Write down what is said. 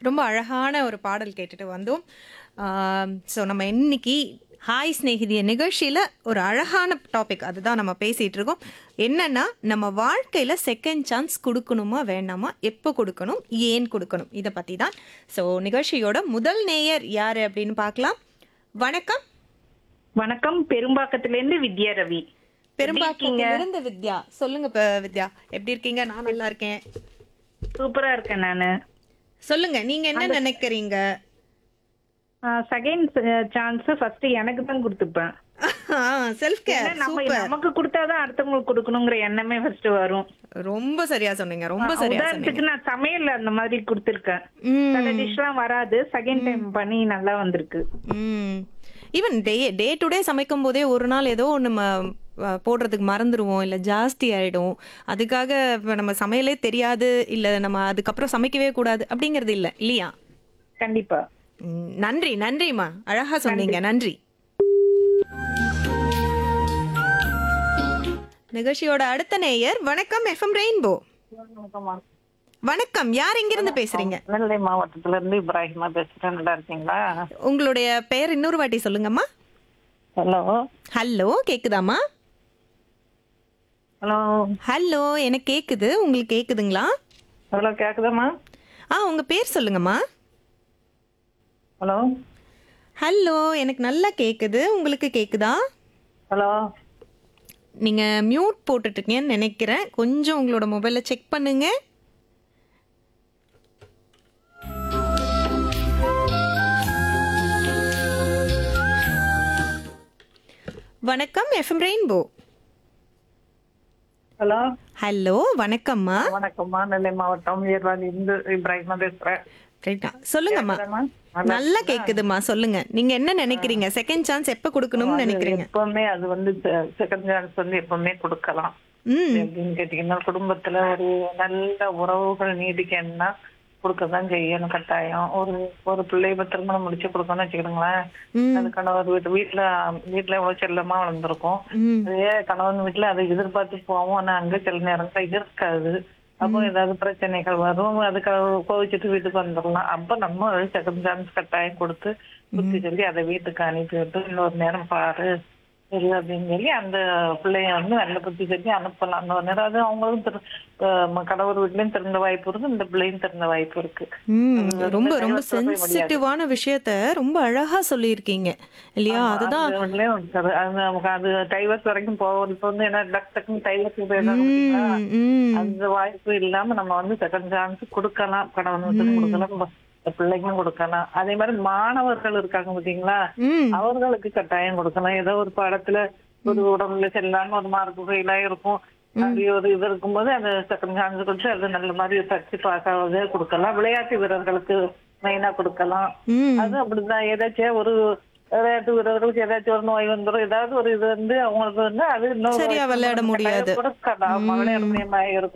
ரொம்ப அழகான ஒரு பாடல் கேட்டுட்டு வந்தோம் ஸோ நம்ம இன்னைக்கு ஹாய் ஸ்நேகிதிய நிகழ்ச்சியில் ஒரு அழகான டாபிக் அதுதான் நம்ம பேசிகிட்டு இருக்கோம் என்னன்னா நம்ம வாழ்க்கையில் செகண்ட் சான்ஸ் கொடுக்கணுமா வேண்டாமா எப்போ கொடுக்கணும் ஏன் கொடுக்கணும் இதை பற்றி தான் ஸோ நிகழ்ச்சியோட முதல் நேயர் யார் அப்படின்னு பார்க்கலாம் வணக்கம் வணக்கம் பெரும்பாக்கத்திலேருந்து வித்யா ரவி பெரும்பாக்கிலிருந்து வித்யா சொல்லுங்க இப்ப வித்யா எப்படி இருக்கீங்க நான் நல்லா இருக்கேன் சூப்பரா இருக்கேன் நானு சொல்லுங்க நீங்க என்ன நினைக்கிறீங்க செகண்ட் சான்ஸ் ஃபர்ஸ்ட் எனக்கு தான் கொடுத்துப்பேன் செல்ஃப் ஏன்னா கேர் நம்ம சூப்பர் நமக்கு கொடுத்தாதான் அடுத்தவங்களுக்கு கொடுக்கணுங்கிற எண்ணமே ஃபர்ஸ்ட் வரும் ரொம்ப சரியா சொன்னீங்க ரொம்ப சரியா சொன்னீங்க உதாரணத்துக்கு நான் சமையல் அந்த மாதிரி கொடுத்துருக்கேன் ம் சில டிஷ்லாம் வராது செகண்ட் டைம் பண்ணி நல்லா வந்திருக்கு ம் even day day to day சமைக்கும் போதே ஒரு நாள் ஏதோ நம்ம போடுறதுக்கு மறந்துடுவோம் இல்லை ஜாஸ்தி ஆயிடும் அதுக்காக இப்ப நம்ம சமையலே தெரியாது இல்லை நம்ம அதுக்கப்புறம் சமைக்கவே கூடாது அப்படிங்கிறது இல்லை இல்லையா கண்டிப்பா ம், நன்றி நன்றிம்மா அழகா சொன்னீங்க நன்றி நிகழ்ச்சியோட அடுத்த நேயர் வணக்கம் எஃப்எம் ரெயின்போ வணக்கம் யார் எங்கிருந்து பேசுறீங்க நெல்லை மாவட்டத்துல இருந்து இப்ராஹிமா பேசுறேன் நல்லா இருக்கீங்களா உங்களுடைய பெயர் இன்னொரு வாட்டி சொல்லுங்கம்மா ஹலோ ஹலோ கேக்குதாம்மா ஹலோ ஹலோ எனக்கு கேக்குது உங்களுக்கு கேக்குதுங்களா ஹலோ கேக்குதாம்மா ஆ உங்க பேர் சொல்லுங்கம்மா ஹலோ ஹலோ எனக்கு நல்லா கேக்குது உங்களுக்கு கேக்குதா ஹலோ நீங்க மியூட் போட்டுட்டு இருக்கீங்கன்னு நினைக்கிறேன் கொஞ்சம் உங்களோட மொபைலை செக் பண்ணுங்க வணக்கம் எஃப்எம் ரெயின்போ ஹலோ ஹலோ வணக்கம்மா வணக்கம்மா நெல்லை மாவட்டம் ஏர்வாடி இருந்து இப்ராஹிமா பேசுறேன் ரைட்டா சொல்லுங்கம்மா கேக்குதாம்மா? நல்லா கேக்குதுமா சொல்லுங்க நீங்க என்ன நினைக்கிறீங்க செகண்ட் சான்ஸ் எப்ப கொடுக்கணும்னு நினைக்கிறீங்க எப்பவுமே அது வந்து செகண்ட் சான்ஸ் வந்து எப்பவுமே கொடுக்கலாம் ம் எப்படின்னு கேட்டீங்கன்னா குடும்பத்துல ஒரு நல்ல உறவுகள் நீடிக்கணும்னா கொடுக்கதான் செய்யணும் கட்டாயம் ஒரு ஒரு பிள்ளை இப்ப திருமணம் முடிச்சு கொடுக்கணும்னு வச்சுக்கிடுங்களேன் ம் அது கணவர் வீட்டு வீட்டுல வீட்டுல எவ்வளவு செல்லமா வளர்ந்துருக்கும் ம் அதே கணவன் வீட்டுல அதை எதிர்பார்த்து போவோம் ஆனா அங்க சில நேரங்கள் இருக்காது அப்போ ஏதாவது பிரச்சனைகள் வரும் அதுக்காக கோவிச்சுட்டு வீட்டுக்கு வந்துடலாம் அப்ப நம்ம செகண்ட் சான்ஸ் கட்டாயம் கொடுத்து புத்தி சொல்லி அதை வீட்டுக்கு அனுப்பி விட்டு இன்னொரு நேரம் பாரு சரி அப்படின்னு சொல்லி அந்த பிள்ளைய வந்து நல்ல புத்தி சொல்லி அனுப்பலாம் இன்னொரு நேரம் அது அவங்களும் திரு அஹ் கடவுள் வீட்லயும் திறந்த வாய்ப்பு இருக்கு இந்த பிள்ளையும் திறந்த வாய்ப்பு இருக்கு ம் அது ரொம்ப வந்து ரொம்ப கைவசம் போய் முடியாது. சென்சிட்டிவான விஷயத்த ரொம்ப அழகா சொல்லியிருக்கீங்க இல்லையா அதுதான் அது அதுலயும் இருக்காது. அது நமக்கு அது டைவர்ஸ் வரைக்கும் போகும் இப்ப வந்து என்ன டக் டக்குன்னு டைவர்ஸ் ம், ம், அந்த வாய்ப்பு இல்லாம நம்ம வந்து செகண்ட் சான்ஸ் கொடுக்கலாம் கணவனுக்கு கொடுக்கலாம் ப- பிள்ளைக்கும் கொடுக்கலாம் அதே மாதிரி மாணவர்கள் இருக்காங்க பாத்தீங்களா ம், அவர்களுக்கு கட்டாயம் கொடுக்கலாம் ஏதோ ஒரு பாடத்துல ஒரு உடம்புல செல்லாம ஒரு மார்க் ஃபெயிலா இருக்கும் அப்படி ஒரு இது இருக்கும்போது அந்த செகண்ட் சான்ஸ் கொடுத்து அது நல்ல மாதிரி படிச்சு பாஸ் ஆகுது கொடுக்கலாம் விளையாட்டு வீரர்களுக்கு மெயினா கொடுக்கலாம் ம். அது அப்படிதான் ஏதாச்சும் ஒரு விளையாட்டு வீரர்களுக்கு ஏதாச்சும் ஒரு நோய் வந்துடும் ஏதாவது ஒரு இது வந்து அவங்களுக்கு வந்து அது இன்னொரு சரியா வயசுல விளையாட கட்டாயம் முடியாது. கொடுக்கலாம் விளையாட முடியாம இருக்கும்